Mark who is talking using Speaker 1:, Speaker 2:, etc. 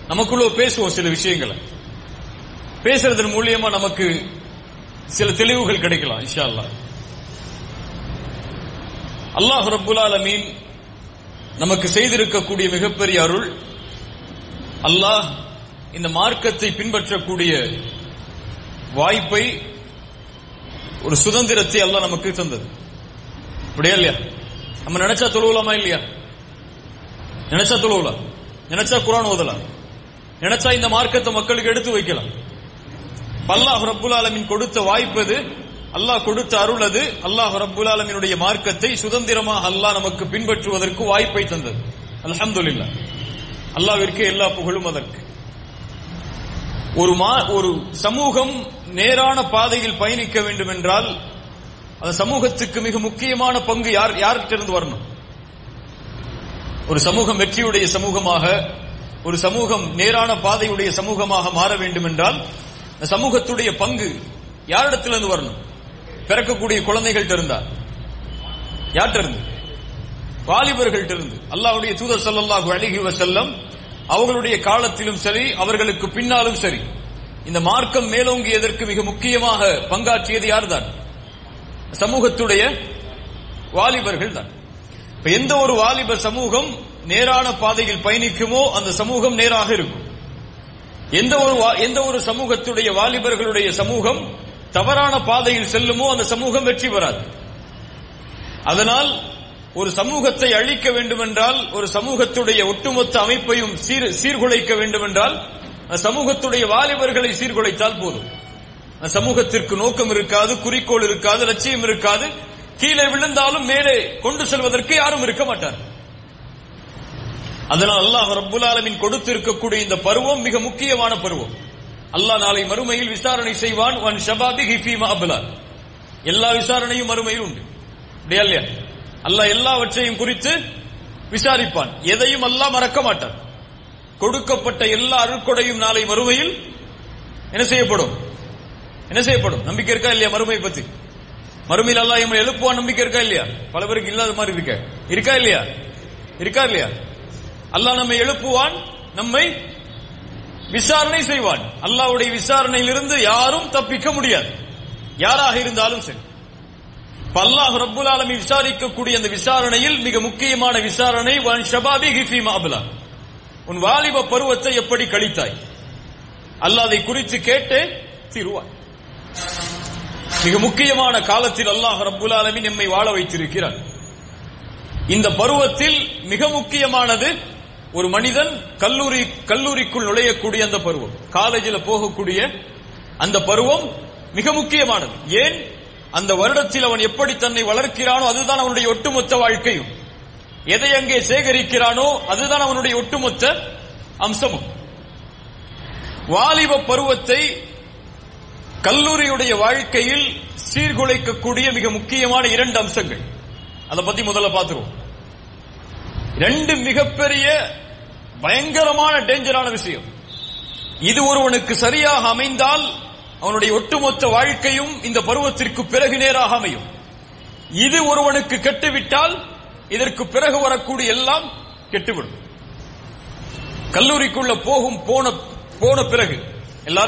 Speaker 1: நமக்குள்ள பேசுவோம் சில விஷயங்களை பேசுறதன் மூலியமா நமக்கு சில தெளிவுகள் கிடைக்கலாம் இன்ஷா அல்லாஹ் அல்லாஹ் ரப்புல் ஆலமீன் நமக்கு செய்திருக்கக்கூடிய மிகப்பெரிய அருள் அல்லாஹ் இந்த மார்க்கத்தை பின்பற்றக்கூடிய வாய்ப்பை ஒரு சுதந்திரத்தை அல்லாஹ் நமக்கு தந்தது அப்படியா இல்லையா நம்ம நினைச்சா தொழுவலாமா இல்லையா நினைச்சா தொழுவலாம் நினைச்சா குரான் ஓதலாம் நினைச்சா இந்த மார்க்கத்தை மக்களுக்கு எடுத்து வைக்கலாம் அல்லாஹ் ரப்புல் ஆலமின் கொடுத்த வாய்ப்பு அது அல்லாஹ் கொடுத்த அருள் அது அல்லாஹ் ரப்புல் ஆலமினுடைய மார்க்கத்தை சுதந்திரமாக அல்லாஹ் நமக்கு பின்பற்றுவதற்கு வாய்ப்பை தந்தது அல்ஹம்துலில்லாஹ் அல்லாஹ்விற்கு எல்லா புகழும் அதற்கு ஒரு மா ஒரு சமூகம் நேரான பாதையில் பயணிக்க வேண்டும் என்றால் அந்த சமூகத்துக்கு மிக முக்கியமான பங்கு யார் யார்கிட்ட வரணும் ஒரு சமூகம் வெற்றியுடைய சமூகமாக ஒரு சமூகம் நேரான பாதையுடைய சமூகமாக மாற வேண்டும் என்றால் அந்த சமூகத்துடைய பங்கு யாரிடத்திலிருந்து வரணும் பிறக்கக்கூடிய குழந்தைகள்ட்ட இருந்தா யார்கிட்ட இருந்து வாலிபர்கள்ட்ட இருந்து அல்லாஹ்வுடைய தூதர் ஸல்லல்லாஹு அலைஹி வஸல்லம் அவர்களுடைய காலத்திலும் சரி அவர்களுக்கு பின்னாலும் சரி இந்த மார்க்கம் மேலோங்கியதற்கு மிக முக்கியமாக பங்காற்றியது யார்தான் சமூகத்துடைய வாலிபர்கள் தான் இப்ப எந்த ஒரு வாலிப சமூகம் நேரான பாதையில் பயணிக்குமோ அந்த சமூகம் நேராக இருக்கும் எந்த ஒரு வா- எந்த ஒரு சமூகத்துடைய வாலிபர்களுடைய சமூகம் தவறான பாதையில் செல்லுமோ அந்த சமூகம் வெற்றி பெறாது அதனால் ஒரு சமூகத்தை அழிக்க வேண்டுமென்றால் ஒரு சமூகத்துடைய ஒட்டுமொத்த அமைப்பையும் சீர் சீர்குலைக்க வேண்டுமென்றால் அந்த சமூகத்துடைய வாலிபர்களை சீர்குலைத்தால் போதும் அந்த சமூகத்திற்கு நோக்கம் இருக்காது குறிக்கோள் இருக்காது லட்சியம் இருக்காது கீழே விழுந்தாலும் மேலே கொண்டு செல்வதற்கு யாரும் இருக்க மாட்டார் அதனால் அல்லாஹ் ரப்புல் ஆலமீன் கொடுத்திருக்கக்கூடிய இந்த பருவம் மிக முக்கியமான பருவம் அல்லாஹ் நாளை மறுமையில் விசாரணை செய்வான் வன் ஷபாபி ஃபீமா அபுலா எல்லா விசாரணையும் மறுமையில் உண்டு அப்படியா இல்லையா அல்லாஹ் எல்லாவற்றையும் குறித்து விசாரிப்பான் எதையும் அல்லாஹ் மறக்க மாட்டான் கொடுக்கப்பட்ட எல்லா அருட்கொடையும் நாளை மறுமையில் என்ன செய்யப்படும் என்ன செய்யப்படும் நம்பிக்கை இருக்கா இல்லையா மறுமை பத்தி மறுமையில் அல்லாஹ் எம்மை எழுப்புவான் நம்பிக்கை இருக்கா இல்லையா பல பேருக்கு இல்லாத மாதிரி இருக்க இருக்கா இல்லையா இருக்கா இல்லையா அல்லாஹ் நம்மை எழுப்புவான் நம்மை விசாரணை செய்வான் அல்லாஹ்வுடைய விசாரணையிலிருந்து யாரும் தப்பிக்க முடியாது யாராக இருந்தாலும் சரி இப்ப அல்லாஹ் ரப்புல் ஆலமீன் விசாரிக்கக்கூடிய அந்த விசாரணையில் மிக முக்கியமான விசாரணை வன் ஷபாபி ஹிஃபி மாபுலா உன் வாலிப பருவத்தை எப்படி கழித்தாய் அல்லாஹ் அதை குறித்து கேட்டு தீருவாய் மிக முக்கியமான காலத்தில் அல்லாஹ் ரப்புல் ஆலமீன் நம்மை வாழ வைத்திருக்கிறார் இந்த பருவத்தில் மிக முக்கியமானது ஒரு மனிதன் கல்லூரி கல்லூரிக்குள் நுழையக்கூடிய அந்த பருவம் காலேஜில் போகக்கூடிய அந்த பருவம் மிக முக்கியமானது ஏன் அந்த வருடத்தில் அவன் எப்படி தன்னை வளர்க்கிறானோ அதுதான் அவனுடைய ஒட்டுமொத்த வாழ்க்கையும் எதை அங்கே சேகரிக்கிறானோ அதுதான் அவனுடைய ஒட்டுமொத்த அம்சமும் வாலிப பருவத்தை கல்லூரியுடைய வாழ்க்கையில் சீர்குலைக்கக்கூடிய மிக முக்கியமான இரண்டு அம்சங்கள் அதை பத்தி முதல்ல பார்த்துருவோம் ரெண்டு மிகப்பெரிய பயங்கரமான டேஞ்சரான விஷயம் இது ஒருவனுக்கு சரியாக அமைந்தால் அவனுடைய ஒட்டுமொத்த வாழ்க்கையும் இந்த பருவத்திற்கு பிறகு நேராக அமையும் இது ஒருவனுக்கு கெட்டுவிட்டால் இதற்கு பிறகு வரக்கூடிய எல்லாம் கெட்டுவிடும் கல்லூரிக்குள்ள போகும் போன போன பிறகு